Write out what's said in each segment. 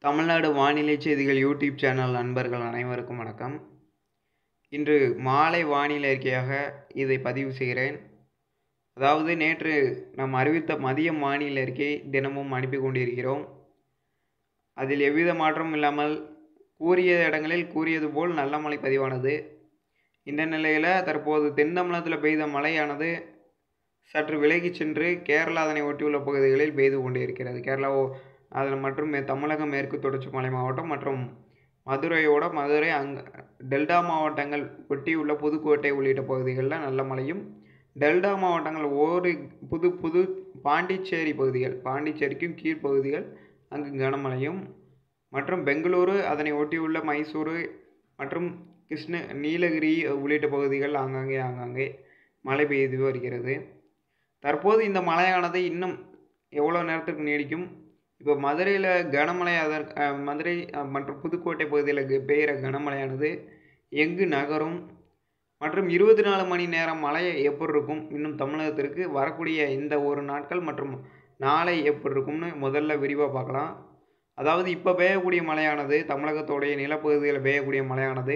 தமிழ்நாடு வானிலை செய்திகள் YouTube channel நண்பர்கள் அனைவருக்கும் வணக்கம் இன்று மாலை வானிலை அறிக்கையாக இதை பதிவு செய்கிறேன் அதாவது நேற்று நாம் அறிவித்த மதிய வானிலை அறிக்கை தினமும் அனுப்பி கொண்டிருக்கிறோம் அதில் எவ்வித மாற்றமும் இல்லாமல் கூறிய இடங்களில் கூறியது போல் நல்ல மழை பதிவானது இந்த நிலையில் தற்போது தென் தமிழகத்தில் பெய்த மழையானது சற்று விலகி சென்று கேரளா அதனை ஒட்டியுள்ள பகுதிகளில் பெய்து கொண்டிருக்கிறது கேரளா அதில் மற்றும் மே- தமிழக மேற்கு தொடர்ச்சி மலை மாவட்டம் மற்றும் மதுரையோட மதுரை அங் டெல்டா மாவட்டங்கள் ஒட்டியுள்ள புதுக்கோட்டை உள்ளிட்ட பகுதிகளில் நல்ல மழையும் டெல்டா மாவட்டங்கள் ஒரு புது புது பாண்டிச்சேரி பகுதிகள் பாண்டிச்சேரிக்கும் கீழ்ப்பகுதிகள் அங்கு கனமழையும் மற்றும் பெங்களூரு அதனை ஒட்டியுள்ள மைசூரு மற்றும் கிருஷ்ண நீலகிரி உள்ளிட்ட பகுதிகள் ஆங்காங்கே ஆங்காங்கே மழை பெய்து வருகிறது தற்போது இந்த மழையானது இன்னும் எவ்வளோ நேரத்துக்கு நீடிக்கும் இப்போ மதுரையில் கனமழை அதற்கு அஹ், மதுரை அஹ், மற்றும் புதுக்கோட்டை பகுதியில் க- பெய்கிற கனமழையானது எங்கு நகரும் மற்றும் இருபத்தி நாலு மணி நேரம் மழை எப்படி இருக்கும் இன்னும் தமிழகத்திற்கு வரக்கூடிய இந்த ஒரு நாட்கள் மற்றும் நாளை எப்படி இருக்கும்னு முதல்ல விரிவாக பார்க்கலாம் அதாவது இப்போ பெய்யக்கூடிய மழையானது தமிழகத்தோடைய நிலப்பகுதியில் பெய்யக்கூடிய மழையானது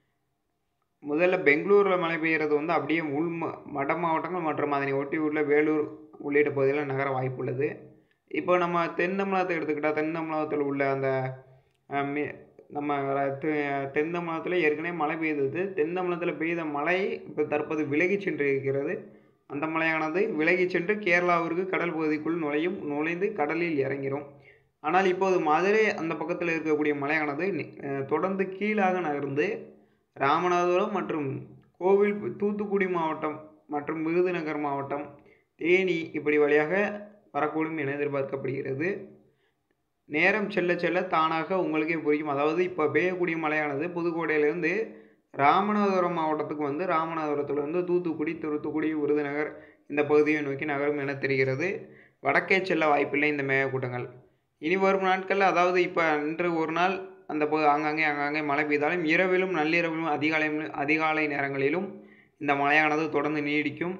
முதல்ல பெங்களூரில் மழை பெய்கிறது வந்து அப்படியே உள் ம- வட மாவட்டங்கள் மற்றும் அதனை ஒட்டி உள்ள வேலூர் உள்ளிட்ட பகுதிகளில் நகர வாய்ப்புள்ளது இப்போ நம்ம தென் தமிழகத்தை எடுத்துக்கிட்டால் தென் தமிழகத்தில் உள்ள அந்த அஹ், மி- நம்ம ர- தெ- தென் தமிழகத்தில் ஏற்கனவே மழை பெய்தது தென் தமிழகத்தில் பெய்த மழை இப்போ தற்போது விலகி சென்று இருக்கிறது அந்த மழையானது விலகி சென்று கேரளாவிற்கு கடல் பகுதிக்குள் நுழையும் நுழைந்து கடலில் இறங்கிரும் ஆனால் இப்போது மதுரை அந்த பக்கத்தில் இருக்கக்கூடிய மலையானது நி- அஹ், தொடர்ந்து கீழாக நகர்ந்து ராமநாதபுரம் மற்றும் கோவில் தூத்துக்குடி மாவட்டம் மற்றும் விருதுநகர் மாவட்டம் தேனி இப்படி வழியாக வரக்கூடும் என எதிர்பார்க்கப்படுகிறது நேரம் செல்ல செல்ல தானாக உங்களுக்கே புரியும் அதாவது இப்போ பெய்யக்கூடிய மழையானது புதுக்கோட்டையிலேருந்து ராமநாதபுரம் மாவட்டத்துக்கு வந்து ராமநாதபுரத்துலேருந்து தூத்துக்குடி தூத்துக்குடி விருதுநகர் இந்த பகுதியை நோக்கி நகரும் என தெரிகிறது வடக்கே செல்ல வாய்ப்பில்லை இந்த மேகக்கூட்டங்கள் இனி வரும் நாட்களில் அதாவது இப்போ இன்று ஒரு நாள் அந்த பகு ஆங்காங்கே ஆங்காங்கே மழை பெய்தாலும் இரவிலும் நள்ளிரவிலும் அதிகாலை அதிகாலை நேரங்களிலும் இந்த மழையானது தொடர்ந்து நீடிக்கும்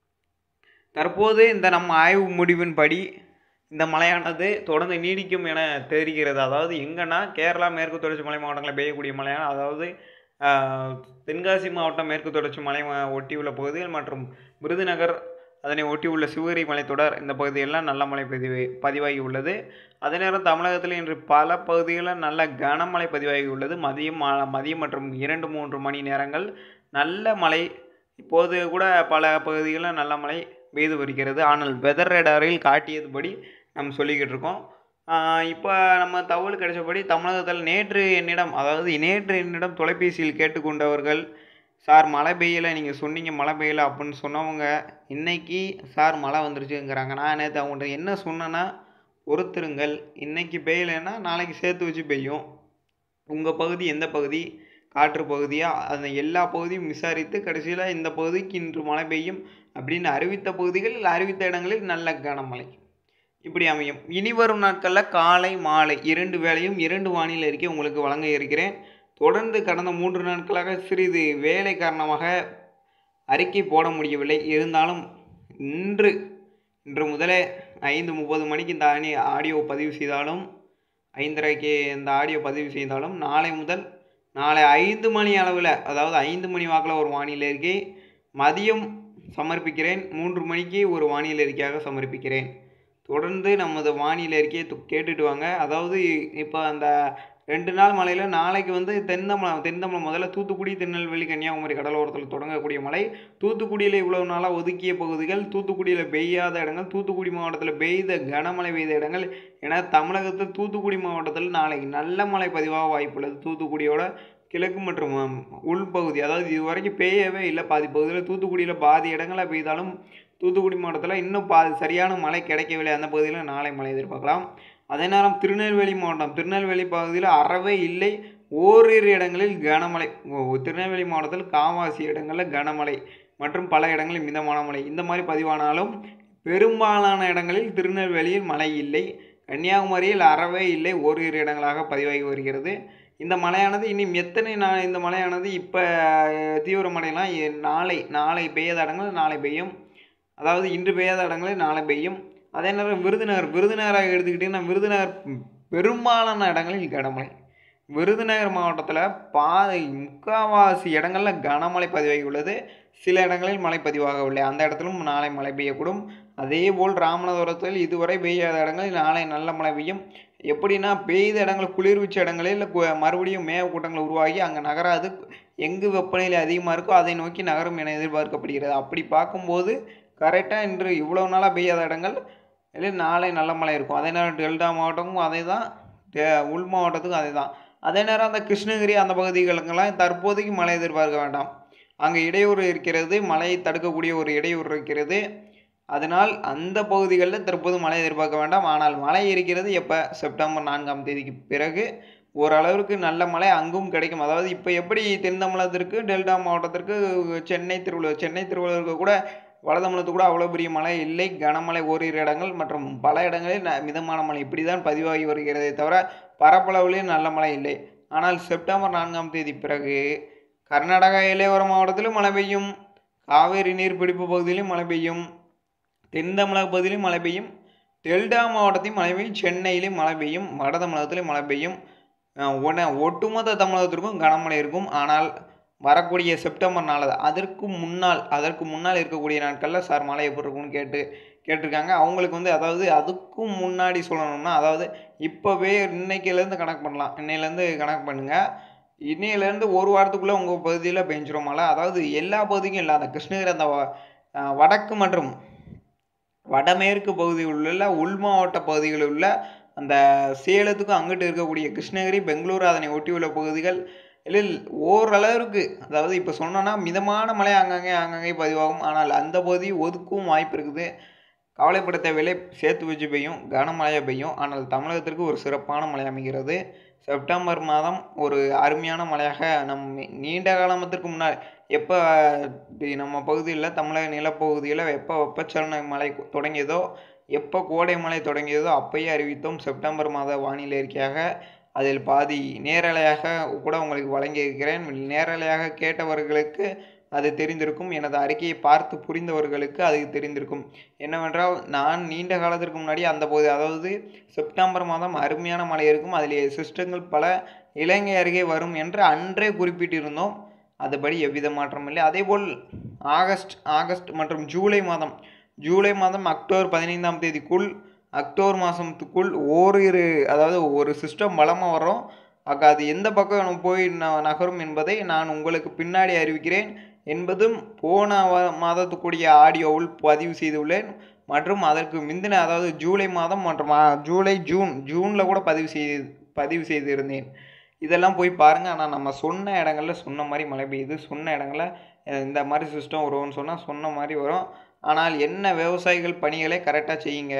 தற்போது இந்த நம்ம ஆய்வு முடிவின்படி இந்த மழையானது தொடர்ந்து நீடிக்கும் என தெரிகிறது அதாவது எங்கன்னா கேரளா மேற்கு தொடர்ச்சி மலை மாவட்டங்களில் பெய்யக்கூடிய மழையான அதாவது ஆஹ், தென்காசி மாவட்டம் மேற்கு தொடர்ச்சி மலை மா- ஒட்டியுள்ள பகுதிகள் மற்றும் விருதுநகர் அதனை ஒட்டியுள்ள சிவகிரி மலைத்தொடர் இந்த பகுதியெல்லாம் நல்ல மழை பதிவு பதிவாகி உள்ளது அதே நேரம் தமிழகத்தில் இன்று பல பகுதிகளில் நல்ல கனமழை பதிவாகி உள்ளது மதியம் மா- மதியம் மற்றும் இரண்டு மூன்று மணி நேரங்கள் நல்ல மழை இப்போது கூட பல பகுதிகளில் நல்ல மழை பெய்து வருகிறது ஆனால் வெதர் ரேடாரில் காட்டியதுபடி நம்ம சொல்லிக்கிட்டு இருக்கோம் இப்போ நம்ம தகவல் கிடைச்சபடி தமிழகத்தில் நேற்று என்னிடம் அதாவது நேற்று என்னிடம் தொலைபேசியில் கேட்டுக்கொண்டவர்கள் சார் மழை பெய்யலை நீங்கள் சொன்னீங்க மழை பெய்யலை அப்படின்னு சொன்னவங்க இன்னைக்கு சார் மழை வந்துருச்சுங்கிறாங்க நான் நேற்று அவங்கள்ட்ட என்ன சொன்னேன்னா பொறுத்திருங்கள் இன்னைக்கு பெய்யலைன்னா நாளைக்கு சேர்த்து வச்சு பெய்யும் உங்கள் பகுதி எந்த பகுதி காற்று பகுதியா அந்த எல்லா பகுதியும் விசாரித்து கடைசியில் இந்த பகுதிக்கு இன்று மழை பெய்யும் அப்படின்னு அறிவித்த பகுதிகள் அறிவித்த இடங்களில் நல்ல கனமழை இப்படி அமையும் இனி வரும் நாட்களில் காலை மாலை இரண்டு வேளையும் இரண்டு வானிலை அறிக்கை உங்களுக்கு வழங்க இருக்கிறேன் தொடர்ந்து கடந்த மூன்று நாட்களாக சிறிது வேலை காரணமாக அறிக்கை போட முடியவில்லை இருந்தாலும் இன்று இன்று முதலே ஐந்து முப்பது மணிக்கு இந்த ஆணி ஆடியோ பதிவு செய்தாலும் ஐந்தரைக்கு இந்த ஆடியோ பதிவு செய்தாலும் நாளை முதல் நாளை ஐந்து மணி அளவில் அதாவது ஐந்து மணி வாக்கில் ஒரு வானிலை அறிக்கை மதியம் சமர்ப்பிக்கிறேன் மூன்று மணிக்கு ஒரு வானிலை அறிக்கையாக சமர்ப்பிக்கிறேன் தொடர்ந்து நமது வானிலை அறிக்கையை து- கேட்டுட்டு வாங்க அதாவது இப்போ அந்த ரெண்டு நாள் மழையில் நாளைக்கு வந்து தென்னமலம் தென்னமலம் முதல்ல தூத்துக்குடி திருநெல்வேலி கன்னியாகுமரி கடலோரத்தில் தொடங்கக்கூடிய மழை தூத்துக்குடியில் இவ்வளவு நாளாக ஒதுக்கிய பகுதிகள் தூத்துக்குடியில் பெய்யாத இடங்கள் தூத்துக்குடி மாவட்டத்தில் பெய்த கனமழை பெய்த இடங்கள் என தமிழகத்தில் தூத்துக்குடி மாவட்டத்தில் நாளைக்கு நல்ல மழை பதிவாக வாய்ப்புள்ளது தூத்துக்குடியோட கிழக்கு மற்றும் ஆம், உள்பகுதி அதாவது இது வரைக்கும் பெய்யவே இல்லை பாதி பகுதியில் தூத்துக்குடியில் பாதி இடங்களில் பெய்தாலும் தூத்துக்குடி மாவட்டத்தில் இன்னும் பாதி சரியான மழை கிடைக்கவில்லை அந்த பகுதியில் நாளை மழை எதிர்பார்க்கலாம் அதே நேரம் திருநெல்வேலி மாவட்டம் திருநெல்வேலி பகுதியில் அறவே இல்லை ஓரிரு இடங்களில் கனமழை ஓ- திருநெல்வேலி மாவட்டத்தில் காவாசி இடங்களில் கனமழை மற்றும் பல இடங்களில் மிதமான மழை இந்த மாதிரி பதிவானாலும் பெரும்பாலான இடங்களில் திருநெல்வேலியில் மழை இல்லை கன்னியாகுமரியில் அறவே இல்லை ஓரிரு இடங்களாக பதிவாகி வருகிறது இந்த மழையானது இன்னும் எத்தனை நாள் இந்த மழையானது இப்போ தீவிரமடையலாம் எ- நாளை நாளை பெய்யாத இடங்கள் நாளை பெய்யும் அதாவது இன்று பெய்யாத இடங்களில் நாளை பெய்யும் அதே நேரம் விருதுநகர் விருதுநகராக எடுத்துக்கிட்டிங்கன்னா விருதுநகர் பெரும்பாலான இடங்களில் கனமழை விருதுநகர் மாவட்டத்தில் பாதை முக்கால்வாசி இடங்களில் கனமழை பதிவாகி உள்ளது சில இடங்களில் மழை பதிவாகவில்லை அந்த இடத்திலும் நாளை மழை பெய்யக்கூடும் அதேபோல் ராமநாதபுரத்தில் இதுவரை பெய்யாத இடங்களில் நாளை நல்ல மழை பெய்யும் எப்படின்னா பெய்த இடங்கள் குளிர்விச்ச இடங்களில் கு- மறுபடியும் மேகக்கூட்டங்கள் உருவாகி அங்கே நகராது எங்கு வெப்பநிலை அதிகமாக இருக்கோ அதை நோக்கி நகரும் என எதிர்பார்க்கப்படுகிறது அப்படி பார்க்கும்போது கரெக்டாக இன்று இவ்வளோ நாளாக பெய்யாத இடங்கள் இல்லை நாளை நல்ல மழை இருக்கும் அதே நேரம் டெல்டா மாவட்டமும் அதே தான் டெ- உள் மாவட்டத்துக்கும் அதே தான் அதே நேரம் அந்த கிருஷ்ணகிரி அந்த பகுதிகளுக்கெல்லாம் தற்போதைக்கு மழை எதிர்பார்க்க வேண்டாம் அங்கே இடையூறு இருக்கிறது மழையை தடுக்கக்கூடிய ஒரு இடையூறு இருக்கிறது அதனால் அந்த பகுதிகளில் தற்போது மழை எதிர்பார்க்க வேண்டாம் ஆனால் மழை இருக்கிறது எப்போ செப்டம்பர் நான்காம் தேதிக்கு பிறகு ஓரளவிற்கு நல்ல மழை அங்கும் கிடைக்கும் அதாவது இப்போ எப்படி தென் தமிழகத்திற்கு டெல்டா மாவட்டத்திற்கு சென்னை திருவள்ளூர் சென்னை திருவள்ளூருக்கு கூட வட தமிழகத்துக்கு கூட அவ்வளோ பெரிய மழை இல்லை கனமழை ஓரிரு இடங்கள் மற்றும் பல இடங்களில் ந- மிதமான மழை இப்படி தான் பதிவாகி வருகிறதே தவிர பரப்பளவிலே நல்ல மழை இல்லை ஆனால் செப்டம்பர் நான்காம் தேதி பிறகு கர்நாடகா எல்லையோர மாவட்டத்திலும் மழை பெய்யும் காவேரி நீர்பிடிப்பு பகுதியிலும் மழை பெய்யும் தென் தமிழக பகுதியிலும் மழை பெய்யும் டெல்டா மாவட்டத்திலும் மழை பெய்யும் சென்னையிலும் மழை பெய்யும் வட தமிழகத்திலும் மழை பெய்யும் அஹ் உட ஒட்டுமொத்த தமிழகத்திற்கும் கனமழை இருக்கும் ஆனால் வரக்கூடிய செப்டம்பர் நாள் அதற்கு முன்னால் அதற்கு முன்னால் இருக்கக்கூடிய நாட்களில் சார் மழை எப்படி இருக்கும்னு கேட்டு கேட்டிருக்காங்க அவங்களுக்கு வந்து அதாவது அதுக்கும் முன்னாடி சொல்லணும்னா அதாவது இப்போவே இன்னைக்கிலேருந்து கணக்கு பண்ணலாம் இன்னையிலேருந்து கணக்கு பண்ணுங்கள் இன்னையிலேருந்து ஒரு வாரத்துக்குள்ளே உங்கள் பகுதியில் பெஞ்சிரும் மழை அதாவது எல்லா பகுதிக்கும் இல்லை அந்த கிருஷ்ணகிரி அந்த வ- அஹ் வடக்கு மற்றும் வடமேற்கு பகுதியில் உள்ள உள் மாவட்ட பகுதிகளில் உள்ள அந்த சேலத்துக்கும் அங்கிட்டு இருக்கக்கூடிய கிருஷ்ணகிரி பெங்களூரு அதனை ஒட்டியுள்ள பகுதிகள் இதில் ஓரளவிற்கு அதாவது இப்போ சொன்னோன்னா மிதமான மழை அங்கங்கே அங்கங்கே பதிவாகும் ஆனால் அந்த பகுதி ஒதுக்கும் வாய்ப்பு இருக்குது கவலைப்பட தேவையில்லை சேர்த்து வச்சு பெய்யும் கனமழையாக பெய்யும் ஆனால் தமிழகத்திற்கு ஒரு சிறப்பான மழை அமைகிறது செப்டம்பர் மாதம் ஒரு அருமையான மழையாக நம் நீண்ட காலத்திற்கு முன்னாடி எப்போ நம்ம பகுதியில் தமிழக நிலப்பகுதியில் எப்போ வெப்பச்சலன மழை தொடங்கியதோ எப்போ கோடை மழை தொடங்கியதோ அப்பயே அறிவித்தோம் செப்டம்பர் மாத வானிலை அறிக்கையாக அதில் பாதி நேரலையாக கூட உங்களுக்கு வழங்கியிருக்கிறேன் நேரலையாக கேட்டவர்களுக்கு அது தெரிந்திருக்கும் எனது அறிக்கையை பார்த்து புரிந்தவர்களுக்கு அது தெரிந்திருக்கும் என்னவென்றால் நான் நீண்ட காலத்திற்கு முன்னாடி அந்த போது அதாவது செப்டம்பர் மாதம் அருமையான மழை இருக்கும் அதில் சிஸ்டங்கள் பல இலங்கை அருகே வரும் என்று அன்றே குறிப்பிட்டிருந்தோம் அதுபடி எவ்வித மாற்றமும் இல்லை அதேபோல் ஆகஸ்ட் ஆகஸ்ட் மற்றும் ஜூலை மாதம் ஜூலை மாதம் அக்டோபர் பதினைந்தாம் தேதிக்குள் அக்டோபர் மாதத்துக்குள் ஓரிரு அதாவது ஒரு சிஸ்டம் பலமாக வரும் அக்க அது எந்த பக்கம் போய் ந- நகரும் என்பதை நான் உங்களுக்கு பின்னாடி அறிவிக்கிறேன் என்பதும் போன வ- மாதத்துக்குரிய ஆடியோவில் பதிவு செய்துள்ளேன் மற்றும் அதற்கு முந்தின அதாவது ஜூலை மாதம் மற்றும் ஆ, ஜூலை ஜூன் ஜூனில் கூட பதிவு செய்து பதிவு செய்திருந்தேன் இதெல்லாம் போய் பாருங்கள் ஆனால் நம்ம சொன்ன இடங்கள்ல சொன்ன மாதிரி மழை பெய்யுது சொன்ன இடங்கள்ல அஹ், இந்த மாதிரி சிஸ்டம் வரும்னு சொன்னால் சொன்ன மாதிரி வரும் ஆனால் என்ன விவசாயிகள் பணிகளை கரெக்டாக செய்யுங்க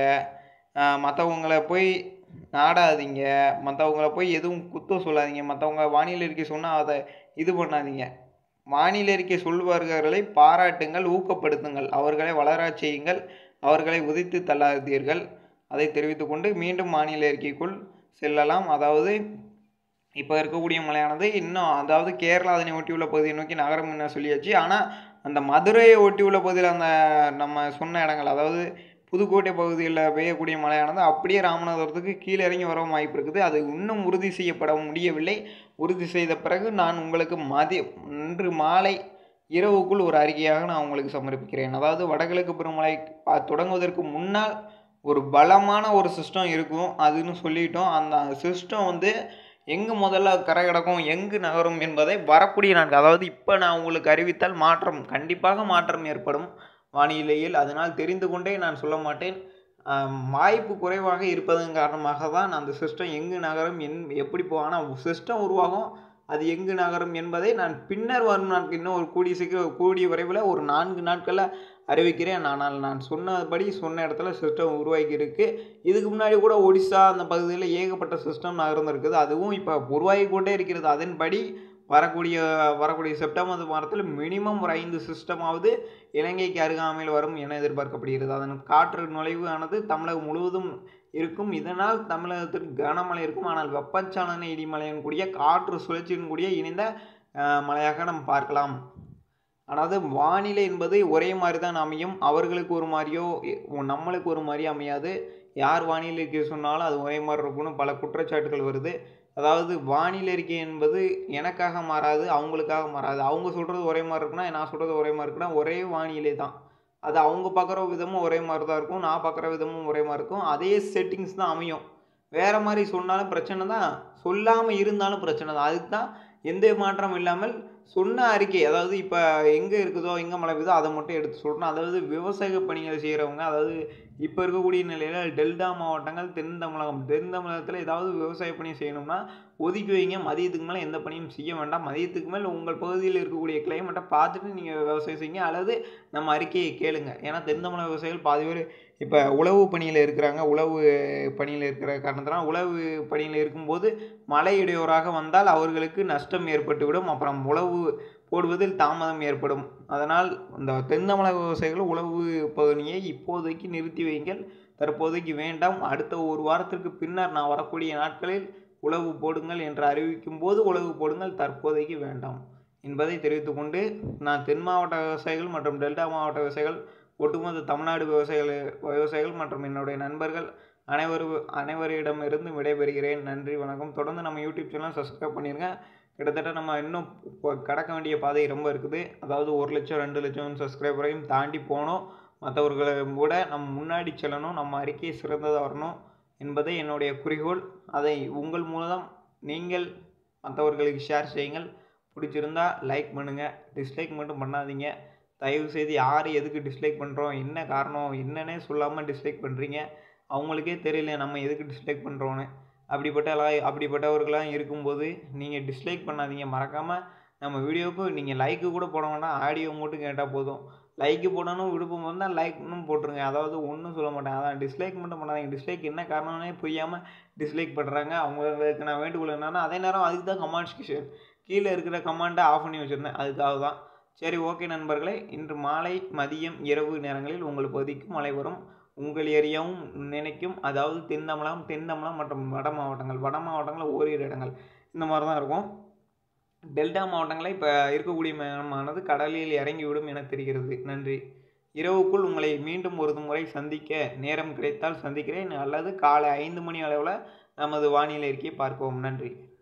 மற்றவங்கள போய் நாடாதீங்க மற்றவங்கள போய் எதுவும் குத்தம் சொல்லாதீங்க மற்றவங்க வானிலை அறிக்கை சொன்னால் அதை இது பண்ணாதீங்க வானிலை அறிக்கை சொல்பவர்களை பாராட்டுங்கள் ஊக்கப்படுத்துங்கள் அவர்களை வளரச் செய்யுங்கள் அவர்களை உதைத்து தள்ளாதீர்கள் அதை தெரிவித்துக்கொண்டு மீண்டும் வானிலை அறிக்கைக்குள் செல்லலாம் அதாவது இப்போ இருக்கக்கூடிய மழையானது இன்னும் அதாவது கேரளா அதனை ஒட்டியுள்ள பகுதியை நோக்கி நகரம் என்ன சொல்லியாச்சு ஆனால் அந்த மதுரையை ஒட்டியுள்ள பகுதியில் அந்த நம்ம சொன்ன இடங்கள் அதாவது புதுக்கோட்டை பகுதியில் பெய்யக்கூடிய மழையானது அப்படியே ராமநாதபுரத்துக்கு கீழே இறங்கி வர வாய்ப்பு இருக்குது அது இன்னும் உறுதி செய்யப்பட முடியவில்லை உறுதி செய்த பிறகு நான் உங்களுக்கு மதிய இன்று மாலை இரவுக்குள் ஒரு அறிக்கையாக நான் உங்களுக்கு சமர்ப்பிக்கிறேன் அதாவது வடகிழக்கு பருவமழை ப- தொடங்குவதற்கு முன்னால் ஒரு பலமான ஒரு சிஸ்டம் இருக்கும் அதுன்னு சொல்லிட்டோம் அந்த சிஸ்டம் வந்து எங்கு முதல்ல கரை கிடக்கும் எங்கு நகரும் என்பதை வரக்கூடிய நாட்கள் அதாவது இப்போ நான் உங்களுக்கு அறிவித்தால் மாற்றம் கண்டிப்பாக மாற்றம் ஏற்படும் வானிலையில் அதனால் தெரிந்து கொண்டே நான் சொல்ல மாட்டேன் ஆம், வாய்ப்பு குறைவாக இருப்பதன் காரணமாக தான் அந்த சிஸ்டம் எங்கு நகரும் என் எப்படி போ ஆனால் சிஸ்டம் உருவாகும் அது எங்கு நகரும் என்பதை நான் பின்னர் வரும் நாட்கள் இன்னும் ஒரு கூடிய சீக்கிரம் கூடிய விரைவில் ஒரு நான்கு நாட்களில் அறிவிக்கிறேன் ஆனால் நான் சொன்னபடி சொன்ன இடத்துல சிஸ்டம் உருவாகி இருக்கு இதுக்கு முன்னாடி கூட ஒடிசா அந்த பகுதியில் ஏகப்பட்ட சிஸ்டம் நகர்ந்துருக்குது அதுவும் இப்போ உருவாகி கொண்டே இருக்கிறது அதன்படி வரக்கூடிய வரக்கூடிய செப்டம்பர் மாதத்தில் மினிமம் ஒரு ஐந்து சிஸ்டமாவது இலங்கைக்கு அருகாமையில் வரும் என எதிர்பார்க்கப்படுகிறது அதன் காற்று நுழைவு ஆனது தமிழகம் முழுவதும் இருக்கும் இதனால் தமிழகத்திற்கு கனமழை இருக்கும் ஆனால் வெப்பச்சலன இடிமழையின் கூடிய காற்று சுழற்சியின் கூடிய இணைந்த அஹ், மழையாக நாம் பார்க்கலாம் அதாவது வானிலை என்பது ஒரே மாதிரி தான் அமையும் அவர்களுக்கு ஒரு மாதிரியோ எ- நம்மளுக்கு ஒரு மாதிரி அமையாது யார் வானிலை அறிக்கை சொன்னாலும் அது ஒரே மாதிரி இருக்கும்னு பல குற்றச்சாட்டுகள் வருது அதாவது வானிலை அறிக்கை என்பது எனக்காக மாறாது அவங்களுக்காக மாறாது அவங்க சொல்கிறது ஒரே மாதிரி இருக்குன்னா நான் சொல்கிறது ஒரே மாதிரி இருக்குன்னா ஒரே வானிலை தான் அது அவங்க பார்க்குற விதமும் ஒரே மாதிரி தான் இருக்கும் நான் பார்க்குற விதமும் ஒரே மாதிரி இருக்கும் அதே செட்டிங்ஸ் தான் அமையும் வேறு மாதிரி சொன்னாலும் பிரச்சனை தான் சொல்லாமல் இருந்தாலும் பிரச்சனை தான் அதுக்கு தான் எந்த மாற்றமும் இல்லாமல் சொன்ன அறிக்கை அதாவது இப்போ எங்கே இருக்குதோ எங்கே மழை பெய்யுதோ அதை மட்டும் எடுத்து சொல்கிறோம் அதாவது விவசாய பணிகள் செய்கிறவங்க அதாவது இப்போ இருக்கக்கூடிய நிலையில் டெல்டா மாவட்டங்கள் தென் தமிழகம் தென் தமிழகத்தில் ஏதாவது விவசாய பணி செய்யணும்னா ஒதுக்கி வைங்க மதியத்துக்கு மேலே எந்த பணியும் செய்ய வேண்டாம் மதியத்துக்கு மேலே உங்கள் பகுதியில் இருக்கக்கூடிய கிளைமேட்டை பார்த்துட்டு நீங்கள் விவசாயம் செய்யுங்க அல்லது நம்ம அறிக்கையை கேளுங்க ஏன்னா தென் தமிழக விவசாயிகள் பாதி பேர் இப்போ உழவு பணியில் இருக்கிறாங்க உழவு பணியில் இருக்கிற காரணத்தினால் உழவு பணியில் இருக்கும்போது மழை இடையூறாக வந்தால் அவர்களுக்கு நஷ்டம் ஏற்பட்டுவிடும் அப்புறம் உழவு போடுவதில் தாமதம் ஏற்படும் அதனால் இந்த தென் தமிழக விவசாயிகள் உழவு பணியை இப்போதைக்கு நிறுத்தி வைங்கள் தற்போதைக்கு வேண்டாம் அடுத்த ஒரு வாரத்திற்கு பின்னர் நான் வரக்கூடிய நாட்களில் உழவு போடுங்கள் என்று அறிவிக்கும் போது உழவு போடுங்கள் தற்போதைக்கு வேண்டாம் என்பதை தெரிவித்துக்கொண்டு நான் தென் மாவட்ட விவசாயிகள் மற்றும் டெல்டா மாவட்ட விவசாயிகள் ஒட்டுமொத்த தமிழ்நாடு விவசாயிகள் விவசாயிகள் மற்றும் என்னுடைய நண்பர்கள் அனைவரும் அனைவரிடமிருந்து விடைபெறுகிறேன் நன்றி வணக்கம் தொடர்ந்து நம்ம யூடியூப் சேனல் சப்ஸ்கிரைப் பண்ணிடுங்க கிட்டத்தட்ட நம்ம இன்னும் கடக்க வேண்டிய பாதை ரொம்ப இருக்குது அதாவது ஒரு லட்சம் ரெண்டு லட்சம் சப்ஸ்கிரைபரையும் தாண்டி போனோம் மற்றவர்களை விட நம்ம முன்னாடி செல்லணும் நம்ம அறிக்கை சிறந்ததாக வரணும் என்பதே என்னுடைய குறிக்கோள் அதை உங்கள் மூலம் நீங்கள் மற்றவர்களுக்கு ஷேர் செய்யுங்கள் பிடிச்சிருந்தா லைக் பண்ணுங்கள் டிஸ்லைக் மட்டும் பண்ணாதீங்க தயவு செய்து யார் எதுக்கு டிஸ்லைக் பண்ணுறோம் என்ன காரணம் என்னன்னே சொல்லாமல் டிஸ்லைக் பண்ணுறீங்க அவங்களுக்கே தெரியல நம்ம எதுக்கு டிஸ்லைக் பண்ணுறோன்னு அப்படிப்பட்ட அப்படிப்பட்டவர்களாம் இருக்கும்போது நீங்கள் டிஸ்லைக் பண்ணாதீங்க மறக்காமல் நம்ம வீடியோவுக்கு நீங்கள் லைக்கு கூட போட வேண்டாம் ஆடியோ மட்டும் கேட்டால் போதும் லைக்கு போடணும் விருப்பம் வந்தால் லைக்னும் போட்டுருங்க அதாவது ஒன்றும் சொல்ல மாட்டேன் அதான் டிஸ்லைக் மட்டும் பண்ணாதீங்க டிஸ்லைக் என்ன காரணம்னே புரியாமல் டிஸ்லைக் பண்ணுறாங்க அவங்களுக்கு நான் வேண்டுகோள் என்னன்னா அதே நேரம் அதுக்கு தான் கமெண்ட்ஸ்க்கு கீழே இருக்கிற கமெண்ட்டை ஆஃப் பண்ணி வச்சுருந்தேன் அதுக்காக தான் சரி ஓகே நண்பர்களே இன்று மாலை மதியம் இரவு நேரங்களில் உங்கள் பகுதிக்கு மழை வரும் உங்கள் ஏரியாவும் நினைக்கும் அதாவது தென் தமிழகம் தென் தமிழகம் மற்றும் வட மாவட்டங்கள் வட மாவட்டங்களில் ஓரிரு இடங்கள் இந்த மாதிரி தான் இருக்கும் டெல்டா மாவட்டங்களில் இப்போ இருக்கக்கூடிய மேகமானது கடலில் இறங்கிவிடும் என தெரிகிறது நன்றி இரவுக்குள் உங்களை மீண்டும் ஒரு முறை சந்திக்க நேரம் கிடைத்தால் சந்திக்கிறேன் அல்லது காலை ஐந்து மணி அளவில் நமது வானிலை அறிக்கையை பார்க்கவும் நன்றி